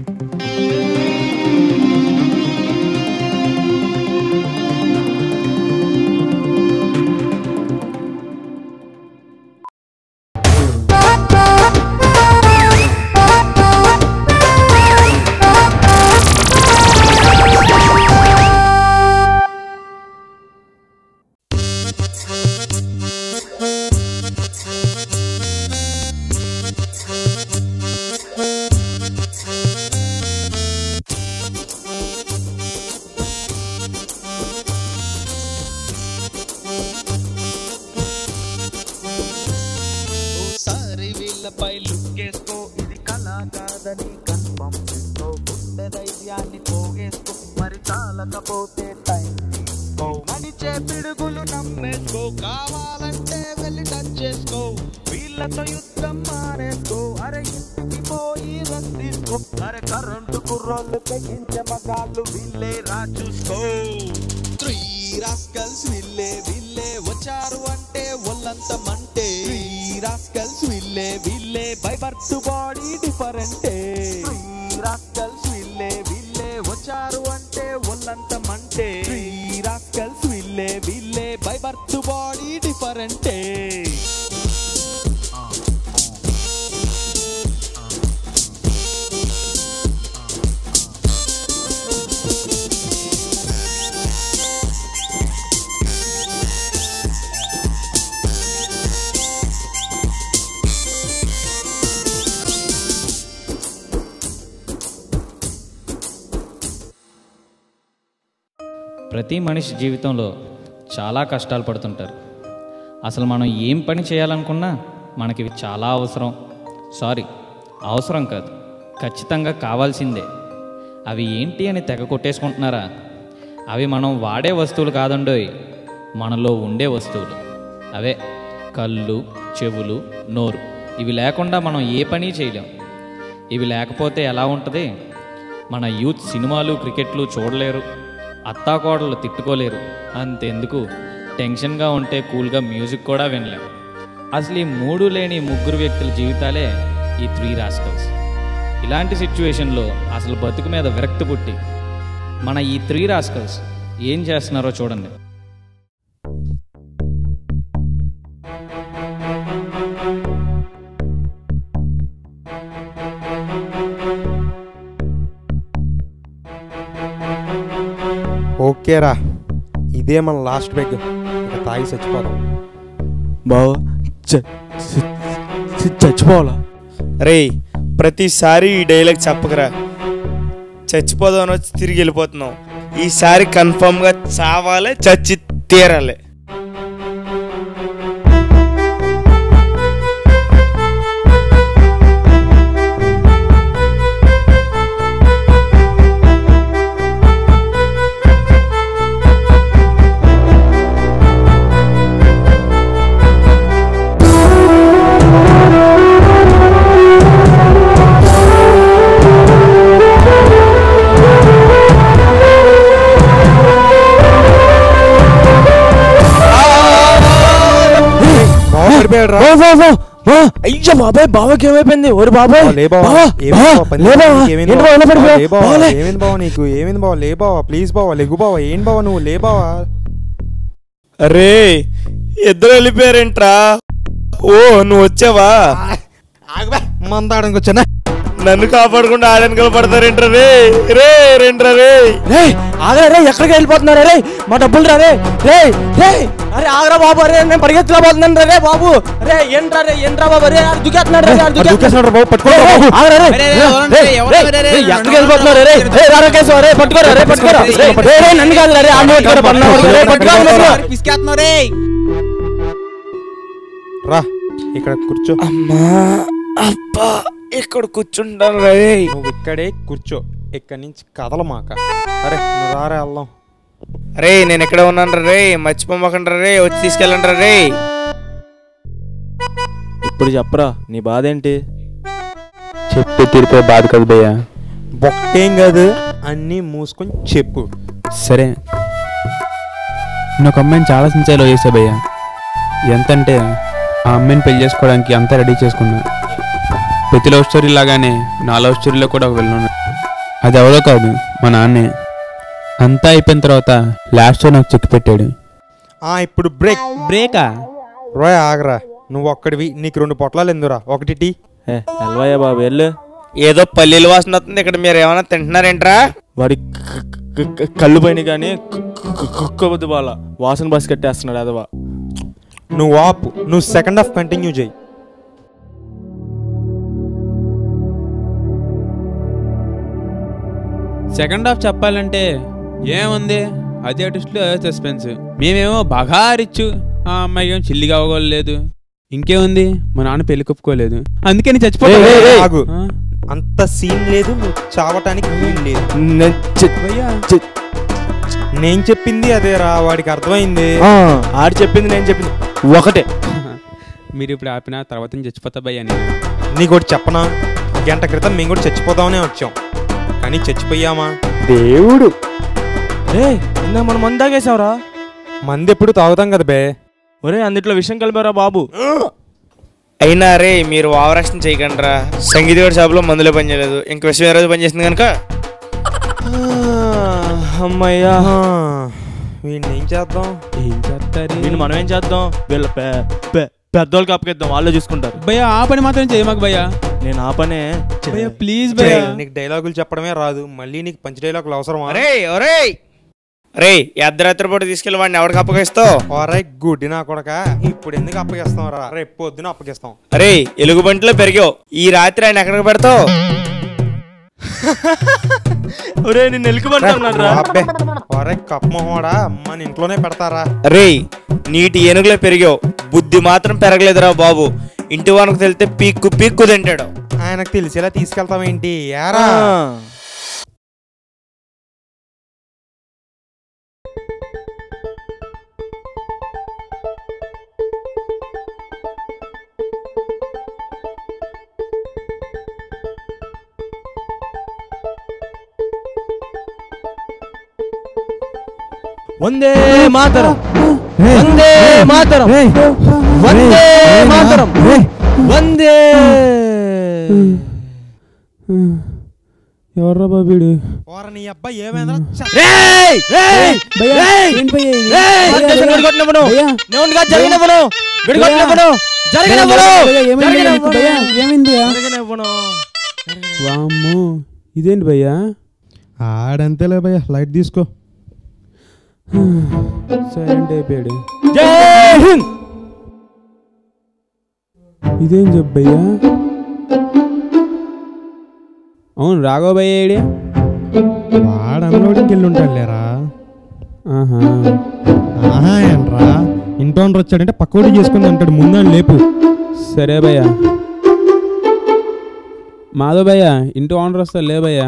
ఓసారి వీళ్ళపై లుక్కేసుకో ఇది కళ కాదని కన్ఫర్మ్ చేసుకో గుండె ధైర్యాన్ని పోగేసుకో మరి చాలకపోతే టైం తీసుకో నడిచే పిడుగులు నమ్మేసుకో కావాలంటే వెళ్ళి టచ్ చేసుకో వీళ్ళతో యుద్ధం మానేసుకో అరే ఇంటికి పోయి రెస్ట్ తీసుకో అరే కరెంటు కుర్రోళ్ళు తెగించే మగాళ్ళు వీళ్ళే రా చూసుకో త్రీ రాస్కల్స్ వీళ్ళే వీళ్ళే వచ్చారు అంటే ఒళ్ళంత మంటే త్రీ రాస్కల్స్ వీళ్ళే వీళ్ళే బై బర్త్ బాడీ డిఫరెంటే త్రీ రాస్కల్స్ వీళ్ళే వీళ్ళే వచ్చారు అంటే ఒళ్ళంత మంటే త్రీ రాస్కల్స్ వీళ్ళే వీళ్ళే బై బర్త్ బాడీ డిఫరెంటే ప్రతి మనిషి జీవితంలో చాలా కష్టాలు పడుతుంటారు అసలు మనం ఏం పని చేయాలనుకున్నా మనకి ఇవి చాలా అవసరం సారీ అవసరం కాదు ఖచ్చితంగా కావాల్సిందే అవి ఏంటి అని తెగ కొట్టేసుకుంటున్నారా అవి మనం వాడే వస్తువులు కాదండోయ్ మనలో ఉండే వస్తువులు అవే కళ్ళు చెవులు నోరు ఇవి లేకుండా మనం ఏ పని చేయలేం ఇవి లేకపోతే ఎలా ఉంటుంది మన యూత్ సినిమాలు క్రికెట్లు చూడలేరు అత్తాకోడలు తిట్టుకోలేరు అంతెందుకు టెన్షన్గా ఉంటే కూల్గా మ్యూజిక్ కూడా వినలేం అసలు ఈ మూడు లేని ముగ్గురు వ్యక్తుల జీవితాలే ఈ త్రీ రాస్కల్స్ ఇలాంటి సిచ్యువేషన్లో అసలు బతుకు మీద విరక్తి పుట్టి మన ఈ త్రీ రాస్కల్స్ ఏం చేస్తున్నారో చూడండి ఓకేరా ఇదే మన లాస్ట్ బెగ్ ఇక తాగి చచ్చిపోదాం బావా చచ్చిపోవాలా రే ప్రతిసారి ఈ డైలాగ్ చెప్పకరా చచ్చిపోదాం వచ్చి తిరిగి వెళ్ళిపోతున్నాం ఈసారి కన్ఫర్మ్గా చావాలి చచ్చి తీరాలి బావ పడిపోయాడు రా అయ్యో బాబాయ్ బావకి ఏమైపోయింది ఒరి బాబాయ్ లే బావ బావా, ఏమైంది బావా, బావ? పని లే బావా, ఏమైంది ఏంటి బావ? బావ, ఇలా పడిపోయావు? లే బావ, బావా, లే. ఏమైంది బావ నీకు ఏమైంది బావ లే బావ ప్లీజ్ బావ లెగు బావ ఏం బావ నువ్వు లే బావ అరే ఇద్దరు వెళ్ళిపోయారేంట్రా ఓ నువ్వు వచ్చావా మందాడానికి వచ్చానా నన్ను కాపాడకుండా ఆడనకలు పడతారేంట్రా రే రే రేంట్రా రే రే ఆగరా రే ఎక్కడికి వెళ్ళిపోతున్నారు రే మా డబ్బులు రా రే రే రే అరే ఆగరా బాబు అరే నేను పరిగెత్తుకోబోతున్నాను రే బాబు రే ఏంట్రా రే ఏంట్రా బాబు రే ఆడు దుకేస్తున్నాడు రే ఆడు దుకేస్తున్నాడు రా బాబు, పట్టుకో రా బాబు. ఆగరా రే అరే, రే, ఎవరండి? రే, ఎవరు? రే, రే, రే, రే, ఎక్కడికి వెళ్ళిపోతున్నారు రే రే రారా కేశవ రే పట్టుకోరా రే పట్టుకోరా రే రే, రే నన్ను కాదు రే ఆమె పట్టుకోరా పన్ను పట్టుకోరా, రే పట్టుకోరా పట్టుకోరా. పిసికేస్తున్నావు రే రా ఇక్కడ కూర్చో అమ్మా అబ్బా ఇక్కడ కూర్చుంటాను రే నువ్వు ఇక్కడే కూర్చో ఇక్కడి నుంచి కదలమాక అరే నువ్వు రారా వెళ్దాం రే నేను ఎక్కడ ఉన్నాను రే మర్చిపోమాకండి రే వచ్చి తీసుకెళ్ళండి రే ఇప్పుడు చెప్పరా నీ బాధ ఏంటి చెప్తే తీరిపోయే బాధ కదా భయ్యా బొక్కేం కాదు అన్నీ మూసుకొని చెప్పు సరే నేను ఒక అమ్మాయిని చాలా సిన్సియర్లో చేసా భయ్యా ఎంతంటే ఆ అమ్మాయిని పెళ్లి చేసుకోవడానికి అంతా రెడీ చేసుకున్నా ప్రతి లవ్ స్టోరీ లాగానే నా లవ్ స్టోరీలో కూడా ఒక వెళ్ళున్నా అది ఎవరో కాదు మా నాన్నే అంతా అయిపోయిన తర్వాత లాస్ట్లో నాకు చెక్ పెట్టాడు ఆ ఇప్పుడు బ్రేక్ బ్రేకా రోయ్ ఆగరా నువ్వు ఒక్కడివి నీకు రెండు పొట్లాలు ఎందురా ఒకటి టీ ఏ ఎల్వయ్య బాబు వెళ్ళు ఏదో పల్లీలు వాసన వస్తుంది ఇక్కడ మీరు ఏమైనా తింటున్నారేంట్రా వాడి క- క- క- కళ్ళు పైన కానీ కుక్క బుద్ధి బాల వాసన బస్ కట్టేస్తున్నాడు అదవా నువ్వు ఆపు నువ్వు సెకండ్ హాఫ్ కంటిన్యూ చేయి సెకండ్ హాఫ్ చెప్పాలంటే ఏముంది అదే ట్విస్ట్లో అదే సస్పెన్స్ మేమేమో బాగా రిచ్ ఆ అమ్మాయి ఏమో చిల్లిగా అవ్వలేదు ఇంకేముంది మా నాన్న పెళ్లి కొప్పుకోలేదు అందుకని ఏయ్, ఏయ్, చచ్చిపోయా ఏయ్. ఆగు అంత సీన్ లేదు నువ్వు చావటానికి వీలు లేదు నేను చె- చె- నేను చెప్పింది అదేరా వాడికి అర్థమైంది ఆ, ఆడు చెప్పింది నేను చెప్పింది ఒకటే మీరు ఇప్పుడు ఆపిన తర్వాత నేను చచ్చిపోతా భయ్యా నేను నీకు ఒకటి చెప్పనా గంట క్రితం మేము కూడా చచ్చిపోదామనే వచ్చాం కానీ చచ్చిపోయామా దేవుడు రే ఇందా మనం మంది తాగేసావురా మంది ఎప్పుడు తాగుతాం కదా బే ఒరే అందుట్లో విషయం కలిపారా బాబు అయినా రే మీరు ఓవరాక్షన్ చేయకండి రా సంగీత గారి షాప్లో మందులో పనిచేయలేదు ఇంక విషయం ఏ రోజు పనిచేస్తుంది కనుక అమ్మయ్యా ఆ, వీడిని ఏం చేద్దాం ఏం చేస్తారు వీళ్ళు మనం ఏం చేద్దాం వీళ్ళ పె- పె- పెద్దోళ్ళకి అప్పగిద్దాం వాళ్ళే చూసుకుంటారు భయ్యా ఆ పని మాత్రం చేయ మాకు భయ్యా నేను ఆ పనే చే- భయ్యా ప్లీజ్ రేయ్, భయ్యా నీకు డైలాగులు చెప్పడమే రాదు మళ్ళీ నీకు పంచ డైలాగులు అవసరమా అరే ఒరే రే అర్ధరాత్రి పూట తీసుకెళ్ళి వాడిని ఎవరికి అప్పగిస్తావు ఒరే గుడ్డి నా కొడక ఇప్పుడు ఎందుకు అప్పగిస్తాం రా రేపు పొద్దున అప్పగిస్తాం అరే ఎలుగు బంటిలో పెరిగావు ఈ రాత్రి ఆయన ఎక్కడికి పెడతావు ఒరే నేను ఎలుకబడుతున్నాను రా అబ్బే ఒరే కప్పమోడా మన ఇంట్లోనే పెడతారా రే నీటి ఏనుగులో పెరిగావు బుద్ధి మాత్రం పెరగలేదురా బాబు ఇంటి వానికి తెలితే పీక్కు పీక్కు తింటాడు ఆయనకు తెలిసేలా తీసుకెళ్తామేంటి యారా వందే మాతరం వందే మాతరం వందే మాతరం వందే ఎవర్రా బాబీడు ఓర నీ అబ్బాయి ఏమైందా రేయ్ రేయ్ రేయ్ రేయ్ భారతదేశం విడగొట్టనివ్వను నేను జరిగినవ్వను విడగొట్టనివ్వను జరిగినవ్వను జరిగినవ్వను వామ్మో ఇదేంటి భయ్యా ఆడంతేలే భయ్య లైట్ తీసుకో సైలెంట్ అయిపోయాడు జై హింద్ ఇదేం చెప్పయ్యా అవును రాఘవ భయ్య ఏడి వాడు అన్లోడింగ్కి వెళ్ళి ఉంటాడు లేరా ఆహా ఆహా ఏంట్రా ఇంటోనర్ వచ్చాడంటే పక్కోడి చేసుకుని అంటాడు ముందని లేపు సరే భయ్యా మాధవ్ భయ్య ఇంటి ఓనర్ వస్తా లే భయ్యా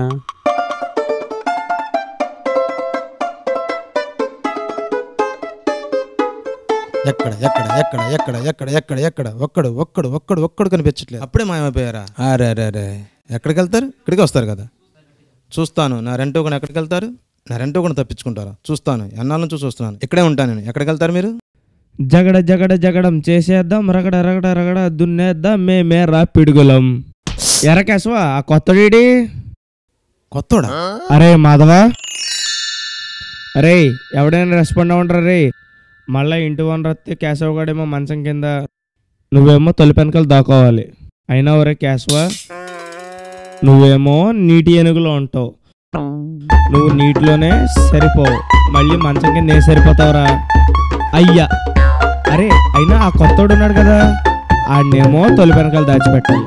ఎక్కడ ఎక్కడ ఎక్కడ ఎక్కడ ఎక్కడ ఎక్కడ ఎక్కడ ఒక్కడు ఒక్కడు ఒక్కడు ఒక్కడు కనిపించట్లేదు అప్పుడే మాయమైపోయారా అరే అరే అరే ఎక్కడికి వెళ్తారు ఇక్కడికి వస్తారు కదా చూస్తాను నా రెంటో కూడా ఎక్కడికి వెళ్తారు నా రెంటో కూడా తప్పించుకుంటారా చూస్తాను ఎన్నాళ్ళ నుంచి చూస్తున్నాను ఇక్కడే ఉంటాను నేను ఎక్కడికి వెళ్తారు మీరు జగడ జగడ జగడం చేసేద్దాం రగడ రగడ రగడ దున్నేద్దాం మేమే రా పిడుగులం ఎరకేసవా ఆ కొత్తడీడి కొత్తోడా అరే మాధవా అరే ఎవడైనా రెస్పాండ్ అవ్వండి రే మళ్ళా ఇంటి వనరు వస్తే కేశవగాడేమో మంచం కింద నువ్వేమో తొలి పెనకలు దాకోవాలి అయినా ఒరే కేశవ నువ్వేమో నీటి ఏనుగులో ఉంటావు నువ్వు నీటిలోనే సరిపోవు మళ్ళీ మంచం కింద ఏ సరిపోతావురా అయ్యా అరే అయినా ఆ కొత్తోడు ఉన్నాడు కదా ఆడినేమో తొలి వెనకాల దాచిపెట్టాలి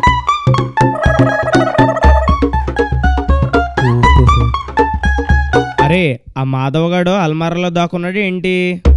అరే ఆ మాధవగాడు అల్మారాలో దాక్కున్నాడు ఏంటి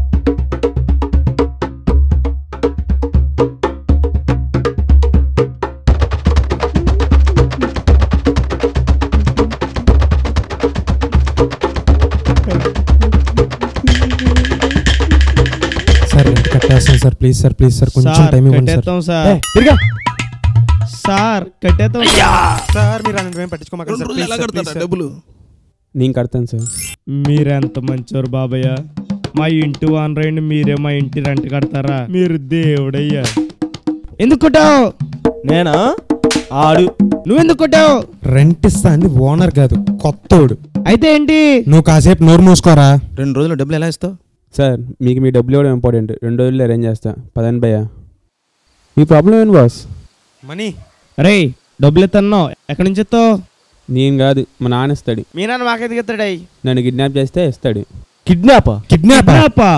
సార్ కట్టేస్తాను sir please sir please sir sir కట్టేస్తాం సార్ తిరిగా సార్ కట్టేస్తాం సార్. సార్ మీరు అలాంటివి పట్టించుకోమాకండి sir please sir, please sir. డబ్బులు నేను కడతాను సార్ మీరెంత మంచోరు బాబయ్య మా ఇంటి ఓనర్ మీరే మా ఇంటి రెంట్ కడతారా మీరు దేవుడయ్యా ఎందుకు కొట్టావు నేనా ఆడు నువ్వెందుకు కొట్టావు రెంట్ ఇస్తా అంది ఓనర్ కాదు కొత్తోడు అయితే ఏంటి నువ్వు కాసేపు నోరు మూసుకోరా రెండు రోజులు డబ్బులు ఎలా ఇస్తావు సార్ మీకు మీ డబ్బులు ఇవ్వడం ఇంపార్టెంట్ రెండు రోజుల్లో అరేంజ్ చేస్తా పదండి భయ్యా మీ ప్రాబ్లం ఏంటి బాస్ మనీ రే డబ్బులు ఎత్తన్నావు ఎక్కడి నుంచి ఎత్తావు నేను కాదు మా నాన్న ఇస్తాడు మీ నాన్న మాకెందుకు ఎత్తాడై నన్ను కిడ్నాప్ చేస్తే ఇస్తాడు కిడ్నాప్ కిడ్నాప్ కిడ్నాపా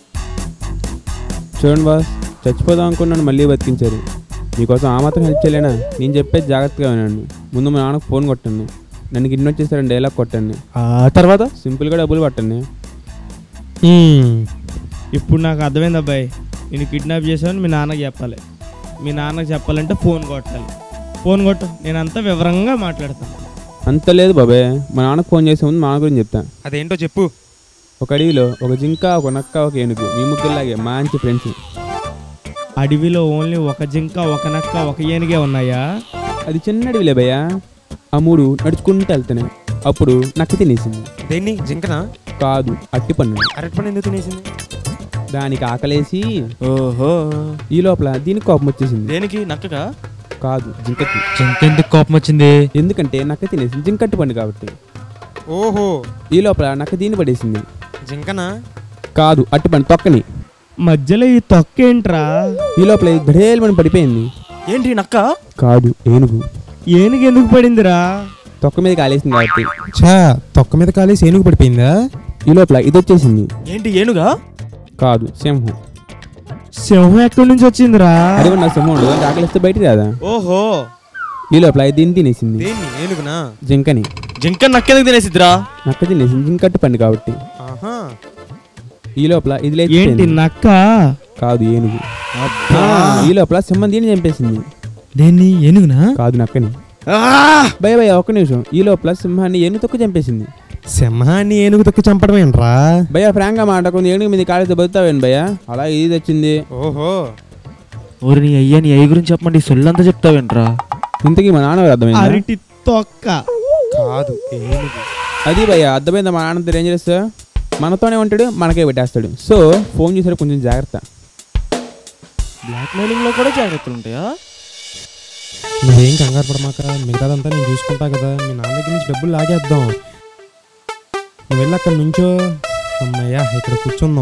చూడండి బాస్ చచ్చిపోదాం అనుకున్నాను మళ్ళీ బతికించారు మీకోసం ఆ మాత్రం హెల్ప్ చేయలేనా నేను చెప్పేది జాగ్రత్తగా వినండి ముందు మా నాన్నకు ఫోన్ కొట్టండి నన్ను కిడ్నాప్ చేస్తారని డైలాగ్ కొట్టండి ఆ తర్వాత సింపుల్గా డబ్బులు పట్టండి ఇప్పుడు నాకు అర్థమైంది అబ్బాయి నేను కిడ్నాప్ చేసామని మీ నాన్నకి చెప్పాలి మీ నాన్నకి చెప్పాలంటే ఫోన్ కొట్టాలి ఫోన్ కొట్టు నేను అంతా వివరంగా మాట్లాడతాను అంత లేదు బాబాయ్ మా నాన్నకు ఫోన్ చేసే ముందు మా నాన్న గురించి చెప్తా అదేంటో చెప్పు ఒక అడవిలో ఒక జింక ఒక నక్క ఒక ఏనుగు మీ ముగ్గురులాగే మంచి ఫ్రెండ్స్ అడవిలో ఓన్లీ ఒక జింక ఒక నక్క ఒక ఏనుగే ఉన్నాయా అది చిన్న అడవిలే భయ్యా ఆ మూడు నడుచుకుంటూ వెళ్తున్నాయి అప్పుడు నక్క తినేసింది దేన్ని జింకనా కాదు అట్టి పన్ను అరటి పండు ఎందుకు తినేసింది దానికి ఆకలేసి ఓహో ఈ లోపల దీనికి కోపం వచ్చేసింది దేనికి నక్కగా కాదు జింకకి జింకెందుకు కోపం వచ్చింది ఎందుకంటే నక్క తినేసింది జింకట్టి పండు కాబట్టి ఓహో ఈ లోపల నక్క దీన్ని పడేసింది జింకనా కాదు అట్టి పండు తొక్కని మధ్యలో ఈ తొక్కేంట్రా ఈ లోపల గడేలు పని పడిపోయింది ఏంటి నక్క కాదు ఏనుగు ఏనుగు ఎందుకు పడిందిరా తొక్క మీద కాలేసింది కాబట్టి చా తొక్క మీద కాలేసి ఏనుగు పడిపోయిందా ఈ లోపల ఇది వచ్చేసింది ఏంటి ఏనుగా కాదు సింహం సింహం ఎక్కడి నుంచి వచ్చిందిరా అది కూడా నా సింహం ఉండదు అంటే ఆకలిస్తే బయటికి రాదా ఓహో ఈ లోపల ఇది దీన్ని తినేసింది దేన్ని ఏనుగునా జింకని జింక నక్కెందుకు తినేసిద్దిరా నక్క తినేసింది జింకట్టు పండు కాబట్టి ఆహా ఈ లోపల ఇది ఏంటి లేచి నక్క కాదు ఏనుగు ఈ లోపల సింహం దీన్ని చంపేసింది దేన్ని ఏనుగునా కాదు నక్కని భయ భయ ఒక్క నిమిషం ఈ లోపల సింహాన్ని ఏనుగు తొక్కు చంపేసింది సింహాన్ని ఏనుగు తొక్కి చంపడం ఏంట్రా భయ ఫ్రాంక్ గా మాట కొంచెం ఏనుగు మీద కాలేజ్ బతుకుతావేంటి భయ అలా ఇది వచ్చింది ఓహో ఓరి నీ అయ్యా నీ అయ్య గురించి చెప్పమండి సొల్లంతా చెప్తావేంట్రా ఇంతకీ మా నాన్న అర్థమైంది అరటి తొక్క కాదు ఏనుగు అది భయ అర్థమైందా మా నాన్న డేంజరస్ మనతోనే ఉంటాడు మనకే పెట్టేస్తాడు సో ఫోన్ చేసాడు కొంచెం జాగ్రత్త బ్లాక్ మెయిలింగ్ లో కూడా జాగ్రత్తలు ఉంటాయా నువ్వేం కంగారు పడమాక మిగతాదంతా నేను చూసుకుంటా కదా మీ నాన్న దగ్గర నుంచి డబ్బులు లాగేద్దాం నువ్వు వెళ్ళి అక్కడ నుంచో అమ్మయ్యా ఇక్కడ కూర్చుందాం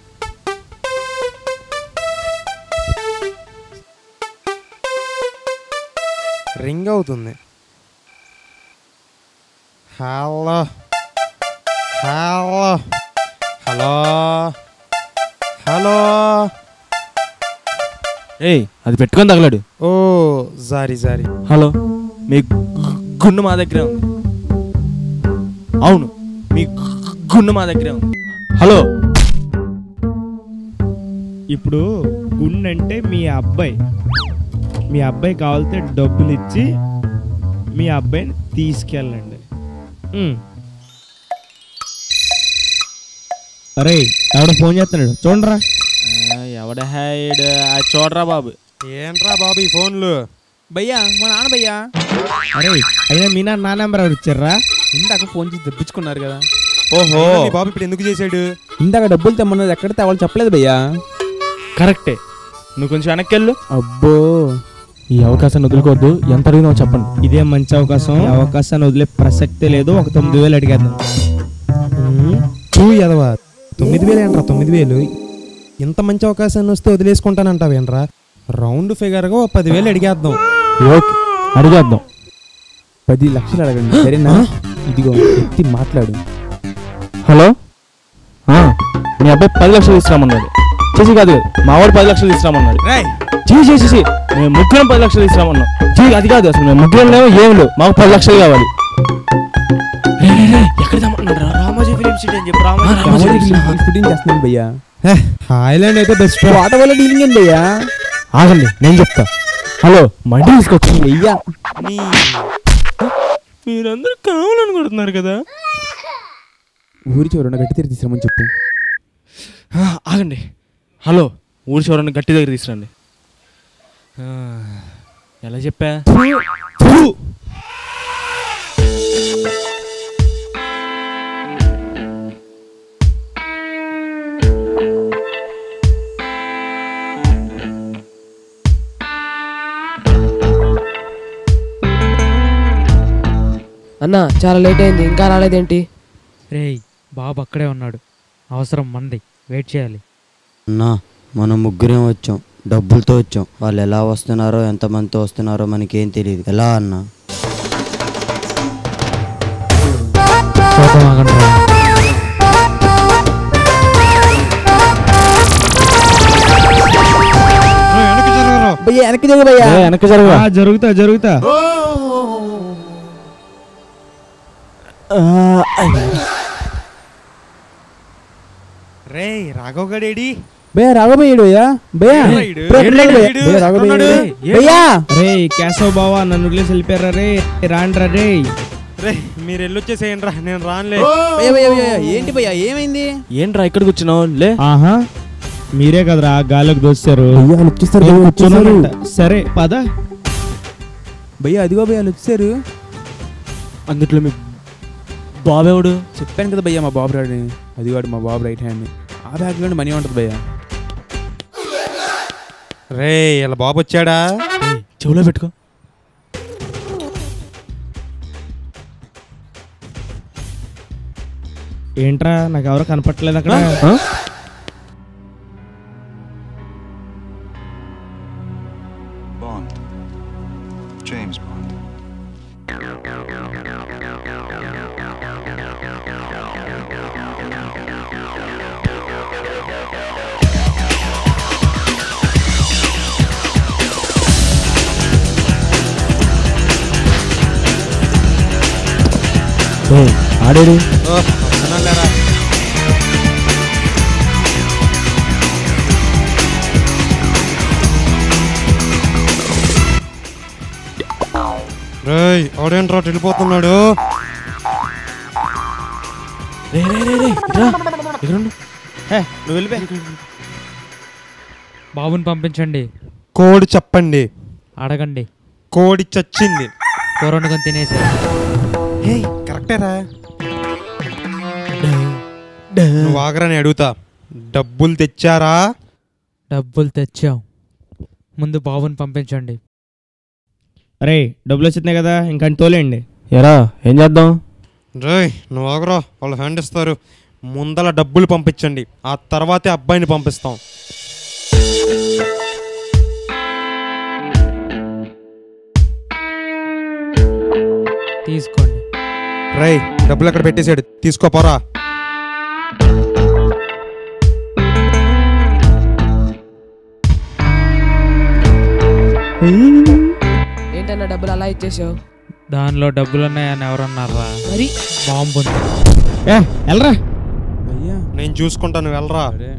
రింగ్ అవుతుంది హలో హలో హలో హలో ఏయ్ అది పెట్టుకొని తగలాడు ఓ సారీ సారీ హలో మీ గు- గుండు మా దగ్గరే ఉంది అవును మీ గు- గుండు మా దగ్గరే ఉంది హలో ఇప్పుడు గుండె అంటే మీ అబ్బాయి మీ అబ్బాయి కావాలితే డబ్బులు ఇచ్చి మీ అబ్బాయిని తీసుకెళ్ళండి ఉమ్. అరే ఎవడో ఫోన్ చేస్తున్నాడు చూడరా ఆ, ఎవడ హైడ్ అది చూడరా బాబు ఏంట్రా బాబు ఈ ఫోన్లు భయ్యా మా నాన్న భయ్యా అరే అయినా మీ నాన్న నా నెంబర్ ఎవరు ఇచ్చారా ఇందాక ఫోన్ చేసి తెప్పించుకున్నారు కదా ఓహో మీ బాబు ఇప్పుడు ఎందుకు చేశాడు ఇందాక డబ్బులు తెమ్మన్నది ఎక్కడ తేవాలి చెప్పలేదు భయ్యా కరెక్టే నువ్వు కొంచెం వెనక్కి వెళ్ళు అబ్బో ఈ అవకాశాన్ని వదులుకోవద్దు ఎంత అడిగినావు చెప్పండి ఇదే మంచి అవకాశం ఈ అవకాశాన్ని వదిలే ప్రసక్తే లేదు ఒక తొమ్మిది వేలు అడిగేద్దాం టూ ఎదవా తొమ్మిది వేలు ఏంట్రా తొమ్మిది వేలు ఇంత మంచి అవకాశాన్ని వస్తే వదిలేసుకుంటానంటావేంట్రా రౌండ్ ఫిగర్గా ఓ పదివేలు అడిగేద్దాం ఓకే అడిగేద్దాం పది లక్షలు అడగండి సరేనా ఇదిగో ఎత్తి మాట్లాడు హలో ఆ, మీ అబ్బాయి పది లక్షలు తీసుకురామన్నాడు చేసి కాదు కాదు మా వాడు పది లక్షలు తీసుకురామన్నాడు చేసి చేసి చేసి మేము ముగ్గురం పది లక్షలు తీసుకురామన్నాం చేసి అది కాదు అసలు మేము ముగ్గురం లేవు ఏం లేవు మాకు పది లక్షలు కావాలి ఎక్కడ తెమ్మన్నాడు రామోజీ ఫిలిం సిటీ అని చెప్పి రామోజీ ఫుడింగ్ చేస్తున్నాను భయ్యా హాయిలాండ్ అయితే బెస్ట్ వాట వల్ల డీలింగ్ ఏంటి భయ్యా ఆగండి నేను చెప్తా హలో మండి తీసుకొచ్చి అయ్యా మీరందరూ కావాలనుకుంటున్నారు కదా ఊరి చివరన గట్టి తీరు తీసుకురమని చెప్పు ఆ, ఆగండి హలో ఊరి చివరని గట్టి దగ్గర తీసురండి ఆ, ఎలా చెప్పా అన్న చాలా లేట్ అయింది ఇంకా రాలేదేంటి రేయ్ బాబు అక్కడే ఉన్నాడు అవసరం మంది వెయిట్ చేయాలి అన్నా మనం ముగ్గురేం వచ్చాం డబ్బులతో వచ్చాం వాళ్ళు ఎలా వస్తున్నారో ఎంతమందితో వస్తున్నారో మనకేం తెలియదు ఎలా అన్నా కోపం ఆగండి రా. భయ్యా వెనక్కి జరుగు భయ్యా వెనక్కి జరుగు జరుగుతా జరుగుతా రే రాఘవ్ గడేడి భయ్యా రాఘవయ్యడు భయ్యా భయ్యా ఈడు. భయ్యా, ఏడు, భయ్యా, ఏడు. భయ్యా, రాఘవయ్యడు. ఏడు. భయ్యా రే కేశవ్ బావా నన్ను వదిలేసి వెళ్ళిపోయారా రే రాండ్రా రే రే మీరు వెళ్ళొచ్చేసేయండి రా నేను రానులే భయ్యా భయ్యా భయ్యా ఏంటి భయ్యా ఏమైంది ఏంట్రా ఇక్కడ కూర్చున్నావు లే ఆహా మీరే కదరా గాల్లోకి దోస్తారు భయ్యా వాళ్ళు వచ్చేస్తారు భయ్యా, వచ్చేసారు. కూర్చోనంట. సరే పద భయ్యా అదిగో భయ్యా వాళ్ళు వచ్చారు అందుట్లో మీ బాబెవడు చెప్పాను కదా భయ్యా మా బాబు రాడు అది వాడు మా బాబు రైట్ హ్యాండ్ ఆ బ్యాగ్లో మనీ ఉంటుంది భయ్యా రే ఇలా బాబు వచ్చాడా చెవులో పెట్టుకో ఏంట్రా నాకు ఎవరో కనపట్లేదు అక్కడ ఆ? Bond. James Bond. ఏయ్, ఆడేడు ఓ, వస్తున్నానులేరా. రేయ్ ఆడేంట్రా అటు వెళ్ళిపోతున్నాడు రే రే రే రే ఇట్రా ఇక్కడ ఉండు. నువ్వు వెళ్ళిపో బాబుని పంపించండి కోడి చెప్పండి అడగండి కోడి చచ్చింది కూర వండుకొని తినేసారు హే కరెక్టేరా నువ్వు ఆగరని అడుగుతా డబ్బులు తెచ్చారా డబ్బులు తెచ్చాం ముందు బాబుని పంపించండి రే డబ్బులు వచ్చినాయి కదా ఇంకా తోలేండి ఎరా ఏం చేద్దాం రేయ్ నువ్వు ఆగరా వాళ్ళు హ్యాండ్ ఇస్తారు ముందల డబ్బులు పంపించండి ఆ తర్వాతే అబ్బాయిని పంపిస్తాం తీసుకోండి రేయ్ డబ్బులు అక్కడ పెట్టేసాడు తీసుకోపోరా ఏంటన్నా డబ్బులు అలా ఇచ్చేసావు దానిలో డబ్బులు ఉన్నాయని ఎవరన్నారా మరి బాంబు ఉంది ఏ వెళ్ళరా భయ్యా నేను చూసుకుంటాను వెళ్ళరా సరే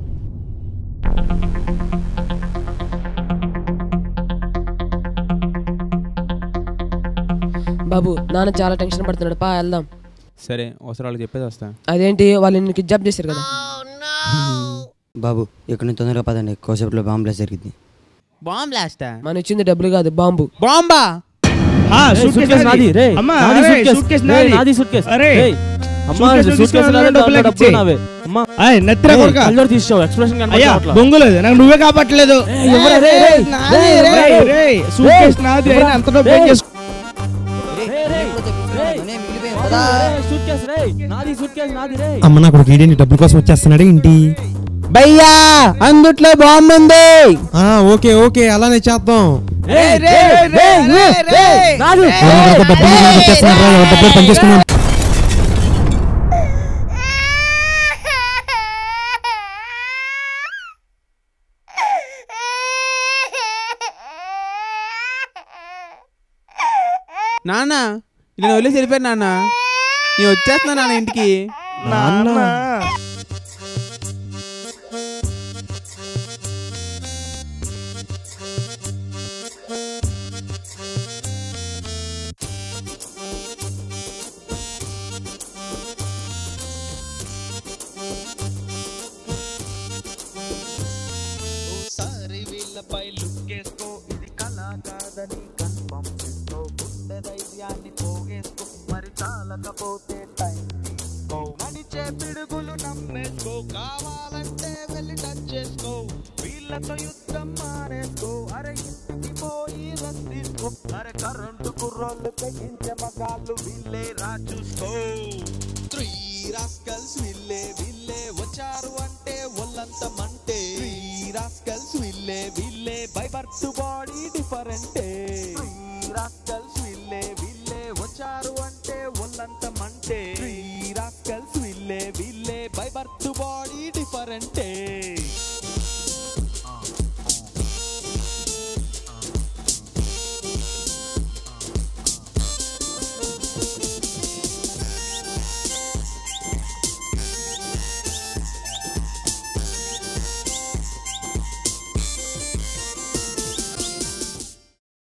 బాబు నాన్న చాలా టెన్షన్ పడుతున్నాడు పా వెళ్దాం సరే ఒకసారి వాళ్ళకి చెప్పేది వస్తా అదేంటి వాళ్ళు నిన్ను కిడ్నాప్ చేశారు కదా బాబు ఇక్కడ నుంచి తొందరగా పదండి కోసేపట్లో బాంబులా జరిగింది బాంబ్ బ్లాస్టా మనం ఇచ్చింది డబ్బులు కాదు బాంబు బాంబా suitcase నాది, రే. అమ్మా, నాది అరే, suitcase. suitcase రే, నాది. నాది suitcase. అరే. రేయ్, అమ్మా, suitcase suitcase తీసుకొని నాది, డబ్బులు దాంట్లో ఇచ్చేయ్. డబ్బులు నావే. అమ్మా, ఆయ్, నెత్తిన రేయ్, కొడుకా. కళ్ళజోడు తీసేసావు, expression అయ్యా కనపడట్లా. బొంగులేదు నాకు నువ్వే కాపాడలేదు ఎవరా, రేయ్, రేయ్, రేయ్, రేయ్, రేయ్, suitcase నాది అయినా అంత డబ్బు ఏం చేసుకో- రేయ్, రేయ్, రేయ్, రేయ్, suitcase, రేయ్, నాది suitcase, నాది, రేయ్. అమ్మ నాకు ఒక ఈడేంటి డబ్బుల కోసం వచ్చేస్తున్నాడు ఏంటి భయ్యా అందుట్లో బాంబు ఉంది ఆ, ఓకే ఓకే అలానే చేద్దాం రేయ్, రేయ్, రేయ్, రేయ్, రేయ్, నాది. ఎవరికో డబ్బులు కోసం వచ్చేస్తున్నాడు రా, ఎవరి డబ్బులు పనిచేసుకున్నాం నాన్న నేను వదిలేసి వెళ్ళిపోయాను నాన్న నేను వచ్చేస్తున్నా నాన్న ఇంటికి నాన్న. ఓసారి వీళ్ళపై లుక్కేసుకో ఇది కళ కాదని కన్ఫర్మ్ చేసుకో గుండె ధైర్యాన్ని పోగేసుకో మరి చాలకపోతే టైం తీసుకో నడిచే పిడుగులు నమ్మేసుకో కావాలంటే వెళ్ళి టచ్ చేసుకో వీళ్ళతో యుద్ధం మానేసుకో అరే ఇంటికి పోయి రద్దిసుకో చేసుకో అరే కరెంటు కుర్రోళ్ళు తెగించే మగాళ్ళు వీళ్ళే రా చూసుకో త్రీ రాస్కల్స్ విల్లే విల్లే వచ్చారు అంటే ఒళ్ళంత మంటే త్రీ రాస్కల్స్ విల్లే విల్లే బై బర్త్ బాడీ డిఫరెంటే రాస్కల్స్ వీళ్ళే వీళ్ళే వచ్చారు అంటే ఒళ్ళంత మంటే త్రీ రాస్కల్స్ విల్లే విల్లే బై బర్త్ బాడీ